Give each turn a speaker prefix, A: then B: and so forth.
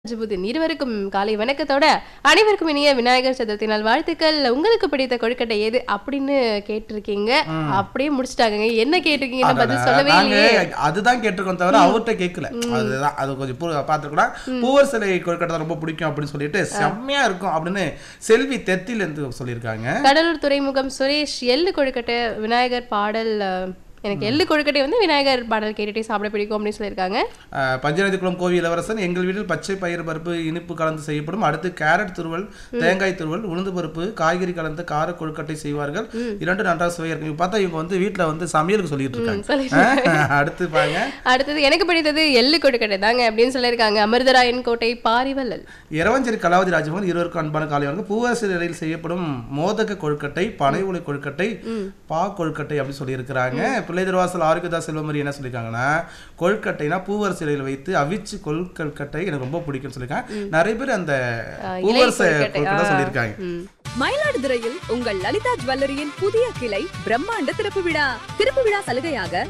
A: ஜிபுதீன் இருவருக்கும் காலை வணக்கத்தோட அனைவருக்கும் இனிய விநாயகர் சதுர்த்தி நாள் வாழ்த்துக்கள் உங்களுக்கு பிடித்த கொழுக்கட்டை எது அப்படின்னு கேட்டிருக்கீங்க அப்படியே முடிச்சிட்டாங்க என்ன கேட்டிருக்கீங்கன்னு பதில்
B: அடடா,
A: சொல்லவே
B: நாங்க
A: இல்லையே
B: அதுதான் கேட்டிருக்கோம் தவிர அவர்கிட்ட கேட்கல அதுதான் அது கொஞ்சம் பார்த்துருக்கூடாது பூவர் சிலை கொழுக்கட்டை தான் ரொம்ப பிடிக்கும் அப்படின்னு சொல்லிட்டு செம்மையா இருக்கும் அப்படின்னு செல்வி தெத்தில இருந்து சொல்லியிருக்காங்க
A: கடலூர் துறைமுகம் சுரேஷ் எள்ளு கொழுக்கட்டை விநாயகர் பாடல் அஹ், எனக்கு எள்ளு கொழுக்கட்டை வந்து விநாயகர் பாடல் கேட்டுட்டே சாப்பிட பிடிக்கும் அப்படின்னு சொல்லியிருக்காங்க
B: அஹ், பஞ்சநதிக்குளம் கோவி இளவரசன் எங்கள் வீட்டில் பச்சை பயிர் பருப்பு இனிப்பு கலந்து செய்யப்படும் அடுத்து கேரட் துருவல் தேங்காய் துருவல் உளுந்து பருப்பு காய்கறி கலந்து கார கொழுக்கட்டை செய்வார்கள் இரண்டு நன்றாக சுவையா இருக்கும் இவங்க பார்த்தா இவங்க வந்து வீட்ல வந்து சமையலுக்கு சொல்லிட்டு இருக்காங்க
A: சொல்லிட்டு
B: அஹ், அடுத்து பாருங்க
A: அடுத்தது எனக்கு பிடித்தது எள்ளு கொழுக்கட்டை தாங்க அப்படின்னு சொல்லியிருக்காங்க அமிர்தராயன் கோட்டை பாரிவல்லல்
B: இரவஞ்சேரி கலாவதி ராஜமோகன் இருவருக்கும் அன்பான காலை வணக்கம் பூவாசி நிலையில் செய்யப்படும் மோதக கொழுக்கட்டை பனை உலை கொழுக்கட்டை பா கொழுக்கட்டை அப்படின்னு சொல்லியிருக்கிறாங்க பிள்ளை திருவாசல் ஆரோக்கியதாஸ் செல்வமரி என்ன சொல்லியிருக்காங்கன்னா கொழுக்கட்டைனா பூவரசு இலையில் வைத்து அவிச்சு கொழுக்கட்டை எனக்கு ரொம்ப பிடிக்கும்னு சொல்லியிருக்காங்க நிறைய பேர் அந்த
A: இலை
B: பூவரச
A: கொழுக்கட்டை,
B: கொழுக்கட்டை
A: ஆ.
B: சொல்லியிருக்காங்க
A: ம்.
C: மயிலாடுதுறையில் உங்கள் லலிதா ஜுவல்லரியின் புதிய கிளை பிரம்மாண்ட திறப்பு விழா திறப்பு விழா சலுகையாக